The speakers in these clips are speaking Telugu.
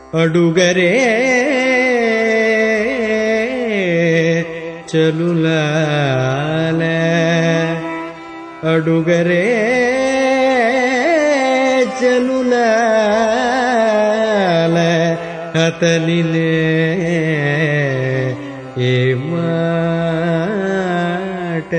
అడుగరే చలులాల అడుగరే చలులాల అతనినే ఏ మాట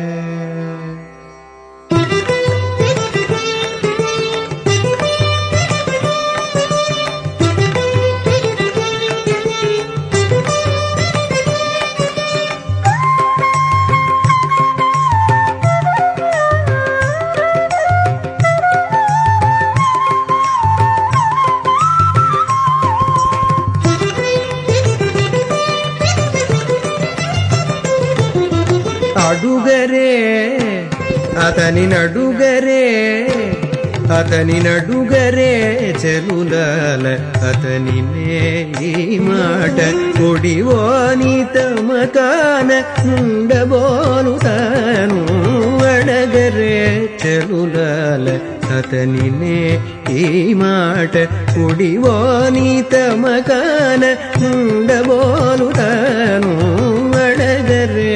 అడుగరే అతని నడుగరే అతని నడుగరే చెలులాల అతని ఈ మాట కొడివోని తమకాన నుండబోను తాను అడగరే చెలులాల అతనినే ఈ మాట కుడివోని తమకాన నుండబోను తాను అడగరే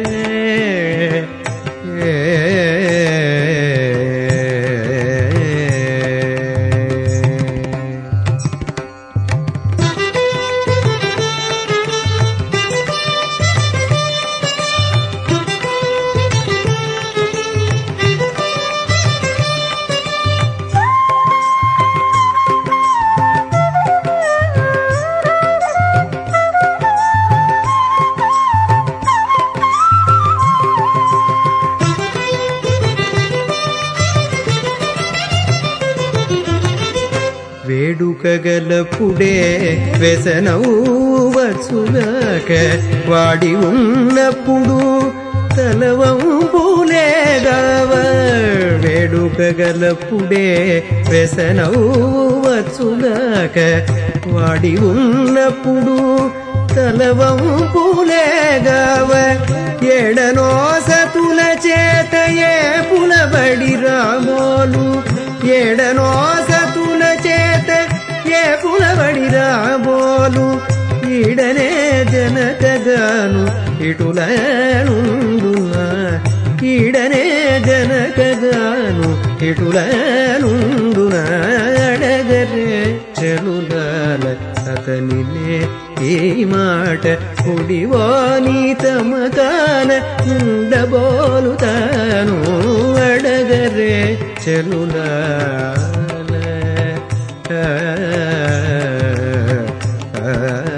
వేడుకగలపుడే వ్యసనవువచ్చుగాక వాడి ఉన్నప్పుడు తలవంపులేగావ వేడుకగలపుడే వ్యసనవువచ్చుగాక వాడి ఉన్నప్పుడు తలవంపులేగావ ఎడనో సతుల చేత ఏ పులబడి రామోలు ఎడనో సతుల చేత ఏ పులబడి రాబోలు ఈడనే జనకగాను ఇటులనుండునా ఈడనే జనకగాను ఇటులనుండునా అడగరే చెలులాల అతనినే ఈ మాట కుడివాని తమకాన ఉండబోలు తాను అడగరే చెలులాల ఆ, ఆ, ఆ.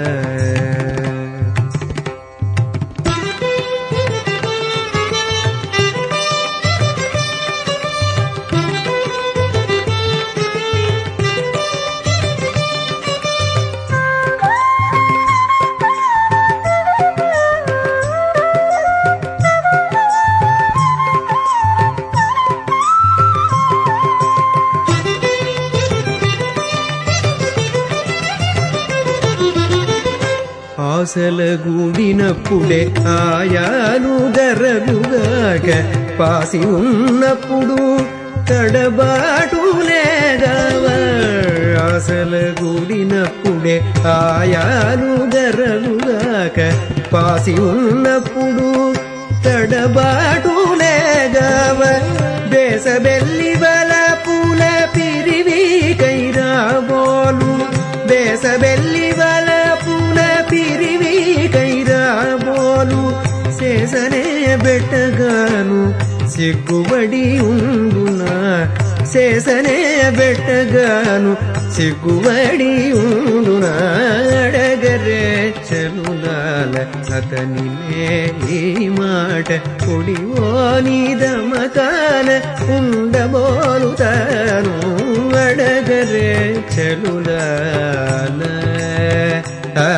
ఆశల గూడినప్పుడే ఆయాలు గరలుగాక పాసి ఉన్నప్పుడు తడబాటు లేదావ ఆశల గూడినప్పుడే ఆయాలు గరలుగాక పాసి ఉన్నప్పుడు తడబాటు లేగావ దేశబెల్లి బల పూల పిరివి కైరాబోలు దేశబెల్లి బల పూల పిరివి కైరాబోలు శేషనే బెట్టగాను సిగ్గుబడి ఉండునా శేషనే బెట్టగాను సిగ్గుబడి ఉండునా అడగరే చెలులాల అతనినే ఈ మాట కుడివో నీదమకాన ఉండబోలు తాను అడగరే చెలులాల ఆ,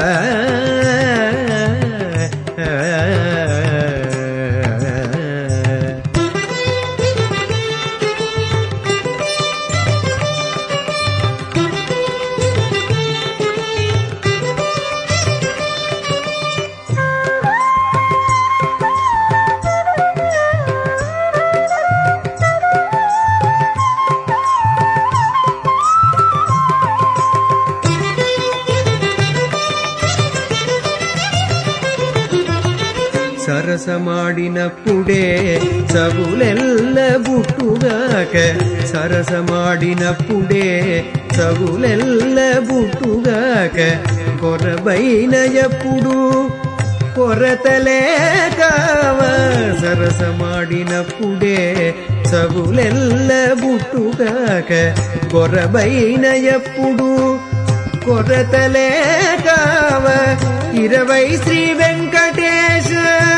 ఆ, ఆ. సరసమాడినప్పుడే సగులెల్ల బుట్టుగాక సరసమాడినప్పుడే సగులెల్ల బుట్టుగాక కొరబైన ఎప్పుడు కొరతలే కావ సరసమాడినప్పుడే సగులెల్ల బుట్టుగాక కొరబైన ఎప్పుడు కొరతలే కావ ఇరవై శ్రీ వెంకటేశ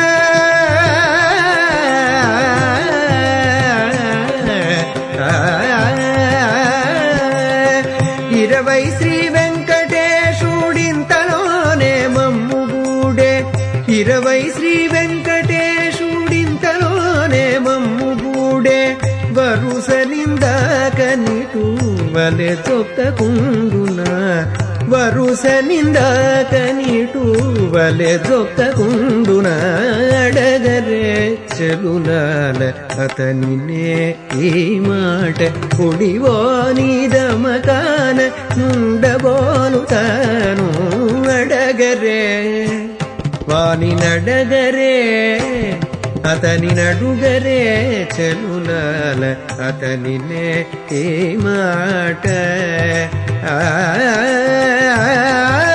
ఇరవై శ్రీ వెంకటేశుడింతలోనే మమ్ముగూడే ఇరవై శ్రీ వెంకటేశుడింతలోనే మమ్ముగూడే వరుస నిందాక నిటు వలె చొక్కకుండునా వరుస నిందాక నిటు వలె చొక్కకుండునా అడగరే చెలులాల అతనినే ఈ మాట కుడివో నీదమకాన నుండబోను తాను అడగరే వాని నడగరే అతని నడుగరే చెలులాల అతనినే ఏ మాట ఆ